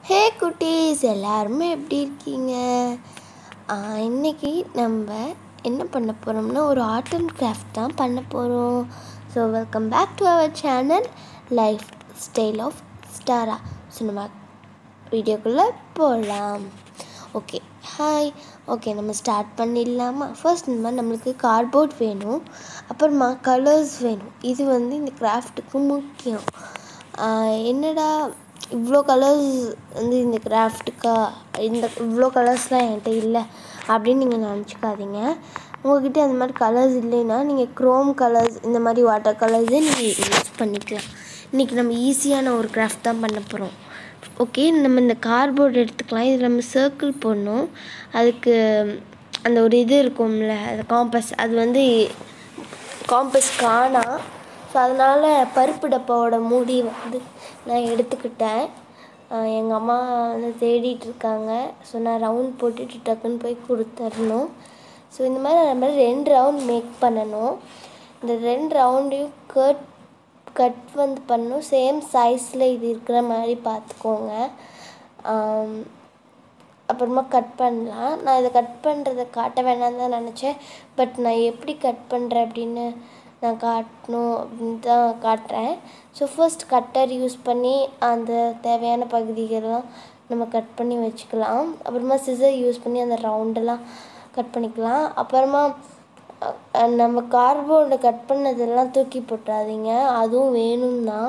ஹே குட்டீஸ் எல்லாருமே எப்படி இருக்கீங்க ஆஹ் இன்னைக்கு நம்ம என்ன பண்ண போகிறோம்னா ஒரு ஆர்ட் அண்ட் கிராஃப்ட் தான் பண்ண போகிறோம் so welcome back to our channel lifestyle of ஸ்டாரா ஸோ நம்ம வீடியோக்குள்ளே போகலாம் ஓகே ஹாய் ஓகே நம்ம ஸ்டார்ட் பண்ணிடலாமா ஃபர்ஸ்ட் இந்த மாதிரி நம்மளுக்கு கார்ட்போர்ட் வேணும் அப்புறமா கலர்ஸ் வேணும் இது வந்து இந்த கிராஃப்ட்டுக்கு முக்கியம் ஆஹ் என்னடா இவ்வளோ கலர்ஸ் வந்து இந்த கிராஃப்ட்டுக்கா இந்த இவ்வளோ கலர்ஸ்லாம் என்கிட்ட இல்லை அப்படின்னு நீங்கள் நினச்சிக்காதீங்க உங்கள்கிட்ட அந்த மாதிரி கலர்ஸ் இல்லைன்னா நீங்கள் க்ரோம் கலர்ஸ் இந்த மாதிரி வாட்டர் கலர்ஸே நீங்கள் யூஸ் பண்ணிக்கலாம் இன்றைக்கி நம்ம ஈஸியான ஒரு கிராஃப்ட் தான் பண்ண போகிறோம் ஓகே நம்ம இந்த கார்ட்போர்ட் எடுத்துக்கலாம் இதில் நம்ம சர்க்கிள் போடணும் அதுக்கு அந்த ஒரு இது இருக்கும்ல அது காம்பஸ் அது வந்து காம்பஸ் காணா ஸோ அதனால் பருப்பு டப்பாவோட மூடி வந்து நான் எடுத்துக்கிட்டேன் எங்கள் அம்மா வந்து தேடிட்டு இருக்காங்க ஸோ நான் ரவுண்ட் போட்டுட்டு டக்குன்னு போய் கொடுத்துடணும் ஸோ இந்த மாதிரி நம்ம ரெண்டு ரவுண்ட் மேக் பண்ணணும் இந்த ரெண்டு ரவுண்டையும் கட் கட் வந்து பண்ணணும் சேம் சைஸில் இது இருக்கிற மாதிரி பார்த்துக்கோங்க ஆம், அப்புறமா கட் பண்ணலாம் நான் இதை கட் பண்ணுறதை காட்ட வேணாம்னு தான் நினச்சேன் பட் நான் எப்படி கட் பண்ணுறேன் அப்படின்னு நான் காட்டணும் அப்படின்னு தான் காட்டுறேன் ஸோ ஃபர்ஸ்ட் கட்டர் யூஸ் பண்ணி அந்த தேவையான பகுதிகளெல்லாம் நம்ம கட் பண்ணி வச்சுக்கலாம் அப்புறமா சிசர் யூஸ் பண்ணி அந்த ரவுண்டெல்லாம் கட் பண்ணிக்கலாம் அப்புறமா அஹ், நம்ம கார்போர்டை கட் பண்ணதெல்லாம் தூக்கி போட்டுறாதீங்க அதுவும் வேணும் தான்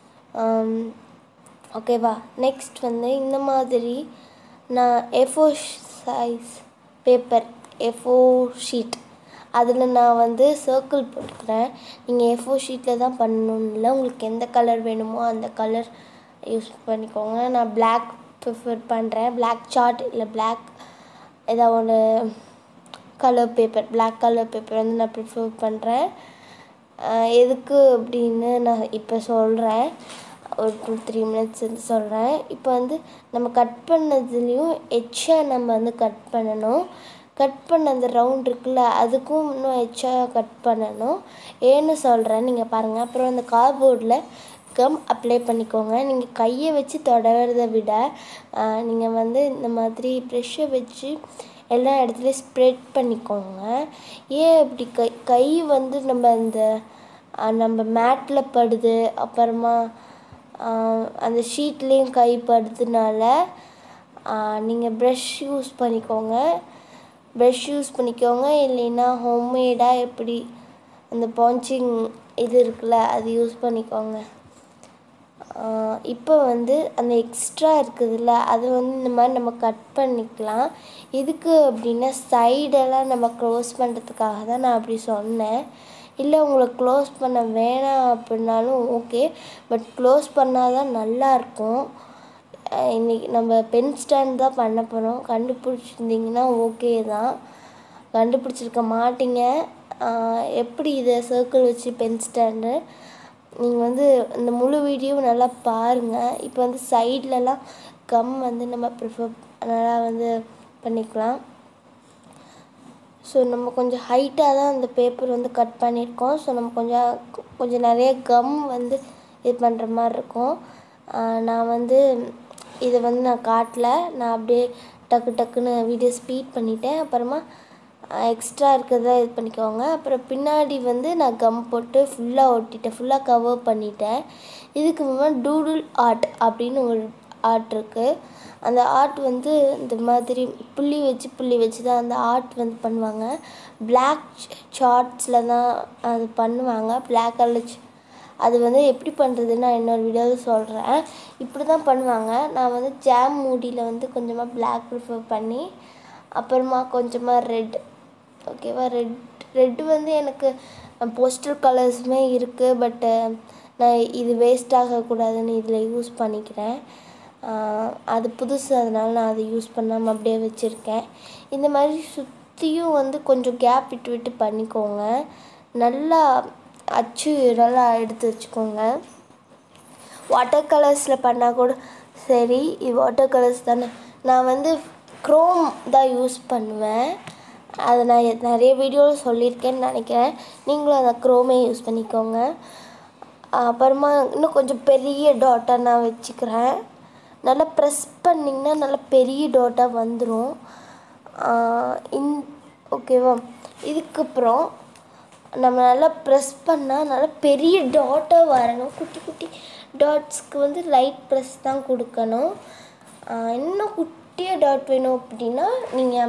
ஓகேவா நெக்ஸ்ட் வந்து இந்த மாதிரி நான் A four size paper A four sheet அதில் நான் வந்து சர்க்கிள் போட்டுக்கிறேன் நீங்கள் எஃபோ ஷீட்டில் தான் பண்ணணும் இல்லை உங்களுக்கு எந்த கலர் வேணுமோ அந்த கலர் யூஸ் பண்ணிக்கோங்க நான் Black ப்ரிஃபர் பண்ணுறேன் Black சார்ட் இல்லை Black ஏதாவது ஒன்று colour paper Black colour paper வந்து நான் ப்ரிஃபர் பண்ணுறேன் எதுக்கு அப்படின்னு நான் இப்போ சொல்கிறேன் ஒரு டூ த்ரீ மினிட்ஸ் வந்து சொல்கிறேன் இப்போ வந்து நம்ம கட் பண்ணதுலேயும் எச்சா நம்ம வந்து கட் பண்ணணும் கட் பண்ண அந்த ரவுண்ட் இருக்குல்ல அதுக்கும் இன்னும் எச்சா கட் பண்ணணும் ஏன்னு சொல்கிறேன் நீங்கள் பாருங்கள் அப்புறம் அந்த கார்ட்போர்டில் கம் அப்ளை பண்ணிக்கோங்க நீங்கள் கையை வச்சு தொடர்றதை விட நீங்கள் வந்து இந்த மாதிரி ப்ரெஷ்ஷை வச்சு எல்லா இடத்துலையும் ஸ்ப்ரெட் பண்ணிக்கோங்க ஏன் இப்படி கை கை வந்து நம்ம அந்த அஹ், நம்ம மேட்டில் படுது அப்புறமா ஆஹ், அந்த ஷீட்லேயும் கை படுறதுனால நீங்கள் ப்ரஷ் யூஸ் பண்ணிக்கோங்க ப்ரஷ் யூஸ் பண்ணிக்கோங்க இல்லைன்னா ஹோம்மேடாக எப்படி அந்த பாஞ்சிங் இது இருக்குல்ல அது யூஸ் பண்ணிக்கோங்க ஆஹ் இப்போ வந்து அந்த எக்ஸ்ட்ரா இருக்குதுல்ல அது வந்து இந்த மாதிரி நம்ம கட் பண்ணிக்கலாம் எதுக்கு அப்படின்னா சைடெல்லாம் நம்ம க்ளோஸ் பண்ணுறதுக்காக தான் நான் அப்படி சொன்னேன் இல்லை உங்களுக்கு க்ளோஸ் பண்ண வேணாம் அப்படின்னாலும் ஓகே பட் க்ளோஸ் பண்ணால் தான் நல்லாயிருக்கும் இன்றைக்கி நம்ம பென் ஸ்டாண்ட் தான் பண்ண போகிறோம் கண்டுபிடிச்சிருந்தீங்கன்னா ஓகே தான் கண்டுபிடிச்சிருக்க மாட்டீங்க ஆஹ் எப்படி இதை சர்க்கிள் வச்சு பென் ஸ்டாண்டு நீங்கள் வந்து இந்த முழு வீடியோ நல்லா பாருங்கள் இப்போ வந்து சைட்லலாம் கம் வந்து நம்ம ப்ரிஃபர் நல்லா வந்து பண்ணிக்கலாம் ஸோ நம்ம கொஞ்சம் ஹைட்டாக தான் அந்த பேப்பர் வந்து கட் பண்ணியிருக்கோம் ஸோ நம்ம கொஞ்சம் கொஞ்சம் நிறைய கம் வந்து இது பண்ணுற மாதிரி இருக்கும் ஆஹ் நான் வந்து இதை வந்து நான் காட்டல நான் அப்படியே டக்கு டக்குன்னு வீடியோ ஸ்பீட் பண்ணிட்டேன் அப்புறமா எக்ஸ்ட்ரா இருக்கிறத இது பண்ணிக்கோங்க அப்புறம் பின்னாடி வந்து நான் கம் போட்டு ஃபுல்லாக ஒட்டிட்டேன் ஃபுல்லாக கவர் பண்ணிட்டேன் இதுக்கு முன்னாடி டூடுல் ஆர்ட் அப்படின்னு ஒரு ஆர்ட் இருக்குது அந்த ஆர்ட் வந்து இந்த மாதிரி புள்ளி வச்சு புள்ளி வச்சு தான் அந்த ஆர்ட் வந்து பண்ணுவாங்க பிளாக் சார்ட்ஸில் தான் அது பண்ணுவாங்க பிளாக் கலர் அது வந்து எப்படி பண்ணுறதுன்னு நான் இன்னொரு வீடியோவில் சொல்கிறேன் இப்படி தான் பண்ணுவாங்க நான் வந்து ஜாம் மூடியில் வந்து கொஞ்சமாக பிளாக் ப்ரிஃபர் பண்ணி அப்புறமா கொஞ்சமாக ரெட் ஓகேவா ரெட் ரெட் வந்து எனக்கு போஸ்டல் கலர்ஸுமே இருக்குது பட்டு நான் இது வேஸ்ட் ஆகக்கூடாதுன்னு இதில் யூஸ் பண்ணிக்கிறேன் ஆஹ் அது புதுசு அதனால நான் அதை யூஸ் பண்ணாமல் அப்படியே வச்சுருக்கேன் இந்த மாதிரி சுற்றியும் வந்து கொஞ்சம் கேப் விட்டு விட்டு பண்ணிக்கோங்க நல்லா அச்சு நல்லா எடுத்து வச்சுக்கோங்க வாட்டர் கலர்ஸில் பண்ணால் கூட சரி இது வாட்டர் கலர்ஸ் தானே நான் வந்து க்ரோம் தான் யூஸ் பண்ணுவேன் அதை நான் எ- நிறைய வீடியோவில் சொல்லியிருக்கேன்னு நினைக்கிறேன் நீங்களும் அதை க்ரோமே யூஸ் பண்ணிக்கோங்க அப்புறமா இன்னும் கொஞ்சம் பெரிய டாட்டாக நான் வச்சுக்கிறேன் நல்லா ப்ரெஸ் பண்ணிங்கன்னா நல்லா பெரிய டாட்டாக வந்துடும் இன் ஓகேவா இதுக்கப்புறம் நம்ம நல்லா ப்ரெஸ் பண்ணால் நல்லா பெரிய டாட்டாக வரணும் குட்டி குட்டி டாட்ஸ்க்கு வந்து லைட் ப்ரெஸ் தான் கொடுக்கணும் ஆஹ் இன்னும் குட்டியாக டாட் வேணும் அப்படின்னா நீங்கள்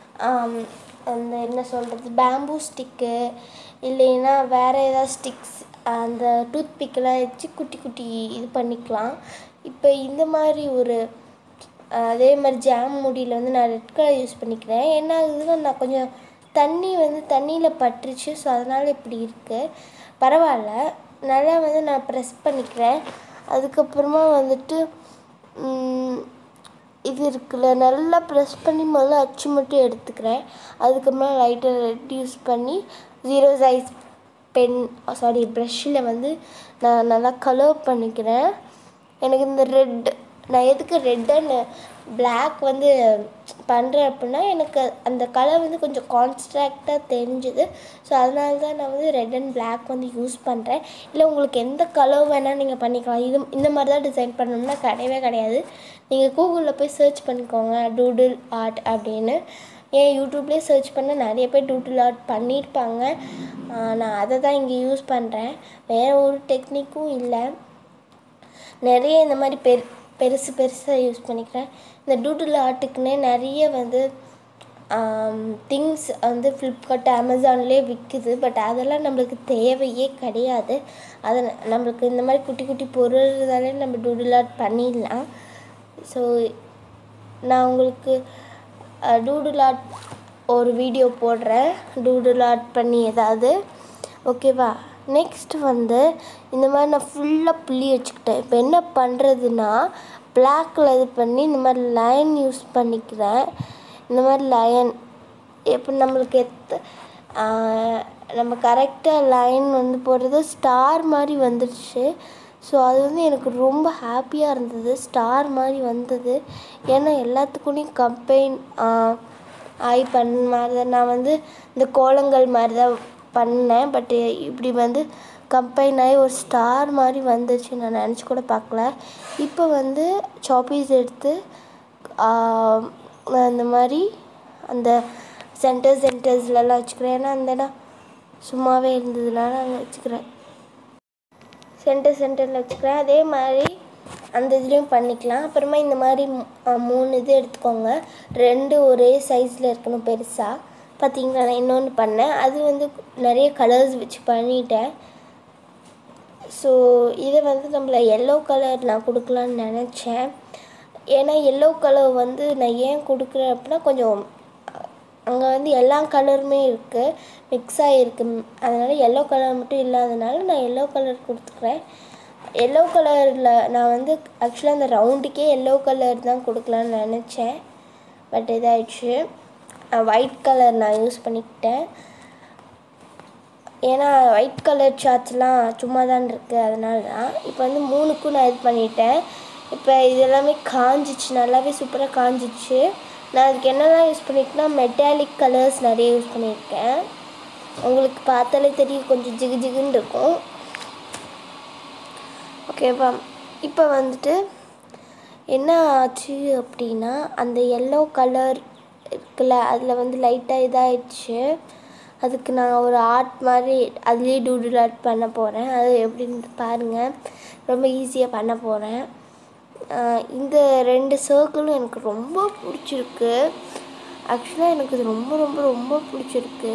அந்த என்ன சொல்கிறது பேம்பூ ஸ்டிக்கு இல்லைன்னா வேறு ஏதாவது ஸ்டிக்ஸ் அந்த டூத் பிக்கெல்லாம் வச்சு குட்டி குட்டி இது பண்ணிக்கலாம் இப்போ இந்த மாதிரி ஒரு அதே மாதிரி ஜாம் முடியில் வந்து நான் ரெட் கலர் யூஸ் பண்ணிக்கிறேன் என்ன ஆகுதுன்னா நான் கொஞ்சம் தண்ணி வந்து தண்ணியில் பட்டுருச்சு ஸோ அதனால் இப்படி இருக்குது பரவாயில்ல நல்லா வந்து நான் ப்ரெஸ் பண்ணிக்கிறேன் அதுக்கப்புறமா வந்துட்டு ம், இது இருக்குல்ல நல்லா ப்ரெஸ் பண்ணி முதல்ல அச்சு மட்டும் எடுத்துக்கிறேன் அதுக்கப்புறமா லைட்டர் ரெட் யூஸ் பண்ணி ஜீரோ சைஸ் பென் சாரி ப்ரஷ்ஷில் வந்து நான் நல்லா கலர் பண்ணிக்கிறேன் எனக்கு இந்த ரெட் நான் எதுக்கு ரெட் அண்ட் பிளாக் வந்து பண்ணுறேன் அப்படின்னா எனக்கு அந்த கலர் வந்து கொஞ்சம் கான்ஸ்ட்ராக்டாக தெரிஞ்சுது ஸோ அதனால தான் நான் வந்து ரெட் அண்ட் பிளாக் வந்து யூஸ் பண்ணுறேன் இல்லை உங்களுக்கு எந்த கலர் வேணால் நீங்கள் பண்ணிக்கலாம் இது இந்த மாதிரி தான் டிசைன் பண்ணணும்னா கிடையவே கிடையாது நீங்கள் கூகுளில் போய் சர்ச் பண்ணிக்கோங்க டூடில் ஆர்ட் அப்படின்னு ஏன் யூடியூப்லேயே சர்ச் பண்ண நிறைய பேர் டூடில் ஆர்ட் பண்ணியிருப்பாங்க ஆஹ் நான் அதை தான் இங்கே யூஸ் பண்ணுறேன் வேறு ஒரு டெக்னிக்கும் இல்லை நிறைய இந்த மாதிரி பெரு பெருசு பெருசாக யூஸ் பண்ணிக்கிறேன் இந்த டூடில் ஆர்ட்டுக்குன்னே நிறைய வந்து திங்ஸ் வந்து ஃப்ளிப்கார்ட் அமேசான்லேயே விற்குது பட் அதெல்லாம் நம்மளுக்கு தேவையே கிடையாது அதை நம்மளுக்கு இந்த மாதிரி குட்டி குட்டி பொருள் இருந்தாலே நம்ம டூடில் ஆர்ட் பண்ணிடலாம் ஸோ நான் உங்களுக்கு டூடில் ஆர்ட் ஒரு வீடியோ போடுறேன் டூடில் ஆர்ட் பண்ணி ஏதாவது ஓகேவா நெக்ஸ்ட் வந்து இந்த மாதிரி நான் ஃபுல்லாக புள்ளி வச்சுக்கிட்டேன் இப்போ என்ன பண்ணுறதுன்னா பிளாக்கில் இது பண்ணி இந்த மாதிரி லைன் யூஸ் பண்ணிக்கிறேன் இந்த மாதிரி லைன் இப்போ நம்மளுக்கு எத்த ஆஹ் நம்ம கரெக்டாக லைன் வந்து போடுறது ஸ்டார் மாதிரி வந்துடுச்சு ஸோ அது வந்து எனக்கு ரொம்ப ஹாப்பியாக இருந்தது ஸ்டார் மாதிரி வந்தது ஏன்னா எல்லாத்துக்குள்ளேயும் கம்பைன் ஆகி பண்ண மாதிரி தான் நான் வந்து இந்த கோலங்கள் மாதிரி தான் பண்ணேன் பட் இப்படி வந்து கம்பைன் ஆகி ஒரு ஸ்டார் மாதிரி வந்துச்சு நான் நினச்சி கூட பார்க்கல இப்போ வந்து சாப்பீஸ் எடுத்து ஆஹ் நான் இந்த மாதிரி அந்த சென்டர் சென்டர்ஸ்லலாம் வச்சுக்கிறேன் ஏன்னா அந்த இடம் சும்மாவே இருந்ததுனால அங்கே வச்சுக்கிறேன் சென்டர் சென்டரில் வச்சுக்கிறேன் அதே மாதிரி அந்த இதுலேயும் பண்ணிக்கலாம் அப்புறமா இந்த மாதிரி மூ- அஹ் மூணு இது எடுத்துக்கோங்க ரெண்டு ஒரே சைஸில் இருக்கணும் பெருசாக பார்த்தீங்களா நான் இன்னொன்று பண்ணேன் அது வந்து நிறைய கலர்ஸ் வச்சு பண்ணிட்டேன் ஸோ இதை வந்து நம்மள எல்லோ கலர் நான் கொடுக்கலான்னு நினச்சேன் ஏன்னா எல்லோ கலர் வந்து நான் ஏன் கொடுக்குறேன் அப்படின்னா கொஞ்சம் அங்கே வந்து எல்லா கலருமே இருக்குது மிக்ஸ் ஆகிருக்கு அதனால் எல்லோ கலர் மட்டும் இல்லாதனால நான் எல்லோ கலர் கொடுத்துக்கிறேன் எல்லோ கலரில் நான் வந்து ஆக்சுவலாக அந்த ரவுண்டுக்கே எல்லோ கலர் தான் கொடுக்கலான்னு நினச்சேன் பட் இதாயிடுச்சு ஒயிட் கலர் நான் யூஸ் பண்ணிக்கிட்டேன் ஏன்னா ஒயிட் கலர் சார்ட்ஸ்லாம் சும்மா தான் இருக்குது அதனால தான் இப்போ வந்து மூணுக்கும் நான் இது பண்ணிட்டேன் இப்போ இது எல்லாமே காஞ்சிச்சு நல்லாவே சூப்பராக காஞ்சிச்சு நான் அதுக்கு என்னெல்லாம் யூஸ் பண்ணியிருக்கேன்னா மெட்டாலிக் கலர்ஸ் நிறைய யூஸ் பண்ணியிருக்கேன் உங்களுக்கு பார்த்தாலே தெரியும் கொஞ்சம் ஜிகு ஜிகுன்னு இருக்கும் ஓகேவா இப்போ வந்துட்டு என்ன ஆச்சு அப்படின்னா அந்த எல்லோ கலர் இருக்குல்ல அதில் வந்து லைட்டாக இதாகிடுச்சு அதுக்கு நான் ஒரு ஆர்ட் மாதிரி அதுலேயே டூடில் ஆர்ட் பண்ண போகிறேன் அது எப்படின்னு பாருங்கள் ரொம்ப ஈஸியாக பண்ண போகிறேன் இந்த ரெண்டு சர்க்கிளும் எனக்கு ரொம்ப பிடிச்சிருக்கு ஆக்சுவலாக எனக்கு இது ரொம்ப ரொம்ப ரொம்ப பிடிச்சிருக்கு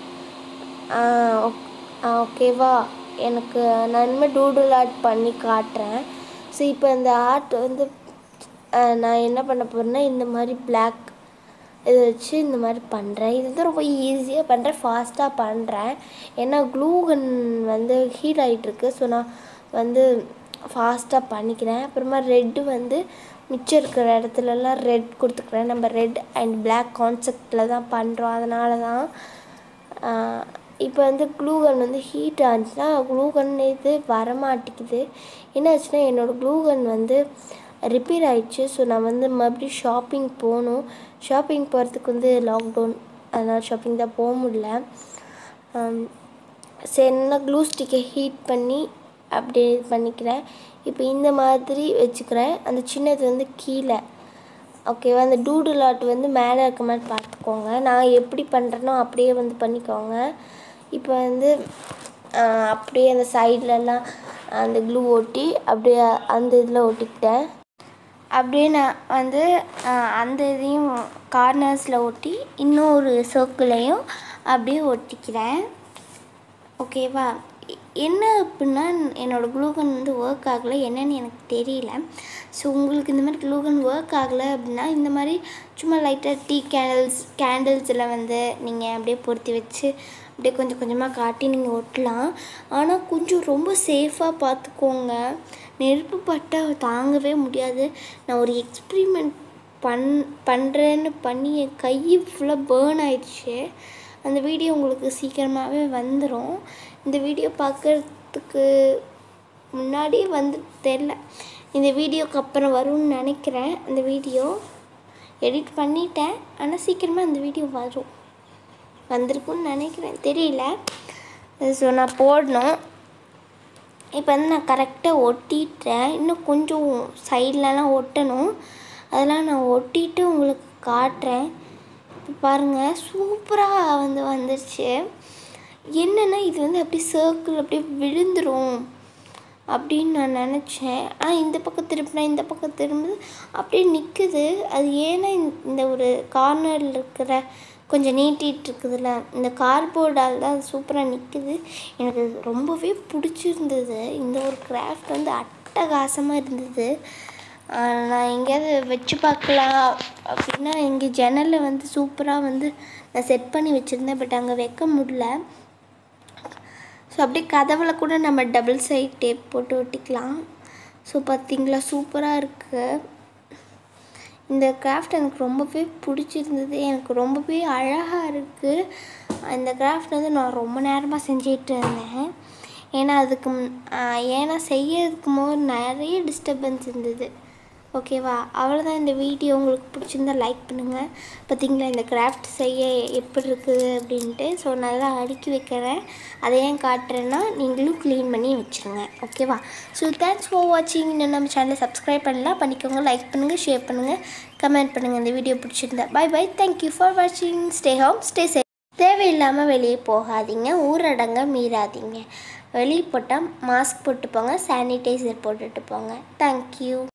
ஓகேவா எனக்கு நான் இனிமேல் டூடில் ஆர்ட் பண்ணி காட்டுறேன் ஸோ இப்போ இந்த ஆர்ட் வந்து ஆஹ் நான் என்ன பண்ண போகிறேன்னா இந்த மாதிரி பிளாக் இதை வச்சு இந்த மாதிரி பண்ணுறேன் இது வந்து ரொம்ப ஈஸியாக பண்ணுறேன் ஃபாஸ்ட்டாக பண்ணுறேன் ஏன்னா க்ளூகன் வந்து ஹீட் ஆகிட்டுருக்கு ஸோ நான் வந்து ஃபாஸ்ட்டாக பண்ணிக்கிறேன் அப்புறமா ரெட்டு வந்து மிச்சம் இருக்கிற இடத்துலலாம் ரெட் கொடுத்துக்கிறேன் நம்ம ரெட் அண்ட் Black கான்செப்டில் தான் பண்ணுறோம் அதனால தான் இப்போ வந்து க்ளூகன் வந்து ஹீட் ஆச்சுன்னா க்ளூகன் இது வரமாட்டேங்குது என்னாச்சுன்னா என்னோடய க்ளூகன் வந்து ரிப்பேர் ஆயிடுச்சு ஸோ நான் வந்து மறுபடியும் ஷாப்பிங் போகணும் ஷாப்பிங் போகிறதுக்கு வந்து லாக்டவுன் அதனால் ஷாப்பிங் தான் போக முடியல ஆம், சரி என்ன க்ளூ ஸ்டிக்கை ஹீட் பண்ணி அப்படியே இது பண்ணிக்கிறேன் இப்போ இந்த மாதிரி வச்சுக்கிறேன் அந்த சின்னது வந்து கீழே ஓகேவா அந்த டூடுல் ஆர்ட் வந்து மேலே இருக்க மாதிரி பார்த்துக்கோங்க நான் எப்படி பண்ணுறேனோ அப்படியே வந்து பண்ணிக்கோங்க இப்போ வந்து ஆஹ், அப்படியே அந்த சைட்லலாம் அந்த க்ளூ ஒட்டி அப்படியே அந்த இதில் ஒட்டிக்கிட்டேன் அப்படியே நான் வந்து ஆஹ், அந்த இதையும் கார்னர்ஸில் ஒட்டி இன்னொரு சர்க்கிளையும் அப்படியே ஒட்டிக்கிறேன் ஓகேவா எ- என்ன அப்படின்னா என்னோடய க்ளூகன் வந்து ஒர்க் ஆகலை என்னன்னு எனக்கு தெரியல ஸோ உங்களுக்கு இந்த மாதிரி க்ளூகன் ஒர்க் ஆகலை அப்படின்னா இந்த மாதிரி சும்மா லைட்டாக டீ கேண்டில்ஸ் கேண்டில்ஸில் வந்து நீங்கள் அப்படியே பொருத்தி வச்சு அப்படியே கொஞ்சம் கொஞ்சமாக காட்டி நீங்கள் ஒட்டலாம் ஆனால் கொஞ்சம் ரொம்ப சேஃபாக பார்த்துக்கோங்க நெருப்பு பட்டால் தாங்கவே முடியாது நான் ஒரு எக்ஸ்பிரிமெண்ட் பண் பண்ணுறேன்னு பண்ணி என் கை ஃபுல்லாக பேர்ன் ஆயிடுச்சு அந்த வீடியோ உங்களுக்கு சீக்கிரமாகவே வந்துடும் இந்த வீடியோ பார்க்குறதுக்கு முன்னாடியே வந்து தெரில இந்த வீடியோக்கு அப்புறம் வரும்னு நினைக்கிறேன் அந்த வீடியோ எடிட் பண்ணிட்டேன் ஆனால் சீக்கிரமாக அந்த வீடியோ வரும் வந்திருக்கும்னு நினைக்கிறேன் தெரியல ஸோ நான் போடணும் இப்போ வந்து நான் கரெக்டாக ஒட்டிட்டேன் இன்னும் கொஞ்சம் சைட்லலாம் ஒட்டணும் அதெல்லாம் நான் ஒட்டிட்டு உங்களுக்கு காட்டுறேன் இப்போ பாருங்கள் சூப்பராக வந்து வந்துருச்சு என்னென்னா இது வந்து அப்படியே சர்க்கிள் அப்படியே விழுந்துரும் அப்படின்னு நான் நினச்சேன் ஆனால் இந்த பக்கம் திருப்பினா இந்த பக்கம் திரும்புது அப்படியே நிற்குது அது ஏன்னா இந்த- இந்த ஒரு கார்னரில் இருக்கிற கொஞ்சம் நீட்டிகிட்டு இருக்குதுல்ல இந்த கார்போர்டால் தான் அது சூப்பராக நிற்குது எனக்கு ரொம்பவே பிடிச்சிருந்தது இந்த ஒரு கிராஃப்ட் வந்து அட்டகாசமாக இருந்தது ஆஹ் நான் எங்கேயாவது வச்சு பார்க்கலாம் அப்படின்னா எங்கள் ஜன்னலில் வந்து சூப்பராக வந்து நான் செட் பண்ணி வச்சுருந்தேன் பட் அங்கே வைக்க முடியல ஸோ அப்படியே கதவில் கூட நம்ம டபுள் சைட் டேப் போட்டு ஒட்டிக்கலாம் ஸோ பார்த்தீங்களா சூப்பராக இருக்குது இந்த கிராஃப்ட் எனக்கு ரொம்பவே பிடிச்சிருந்தது எனக்கு ரொம்பவே அழகாக இருக்குது இந்த கிராஃப்ட் வந்து நான் ரொம்ப நேரமாக செஞ்சிட்டு இருந்தேன் ஏன்னா அதுக்கு முன்- ஆஹ் ஏன்னா செய்யறதுக்கு போது நிறைய டிஸ்டர்பன்ஸ் இருந்தது ஓகேவா அவ்வளோதான் இந்த வீடியோ உங்களுக்கு பிடிச்சிருந்தா லைக் பண்ணுங்கள் பார்த்தீங்களா இந்த கிராஃப்ட் செய்ய எப்படி இருக்குது அப்படின்ட்டு ஸோ நல்லா அடுக்கி வைக்கிறேன் அதை ஏன் காட்டுறேன்னா நீங்களும் க்ளீன் பண்ணி வச்சுருங்க ஓகேவா ஸோ தேங்க்ஸ் ஃபார் வாட்சிங் இன்னும் நம்ம சேனலை சப்ஸ்கிரைப் பண்ணலாம் பண்ணிக்கோங்க லைக் பண்ணுங்கள் ஷேர் பண்ணுங்கள் கமெண்ட் பண்ணுங்கள் இந்த வீடியோ பிடிச்சிருந்தா பை பை தேங்க்யூ ஃபார் வாட்சிங் ஸ்டே ஹோம் ஸ்டே சேஃப் தேவையில்லாமல் வெளியே போகாதீங்க ஊரடங்க மீறாதீங்க வெளியே போட்டால் மாஸ்க் போட்டு போங்க சானிடைசர் போட்டுட்டு போங்க தேங்க்யூ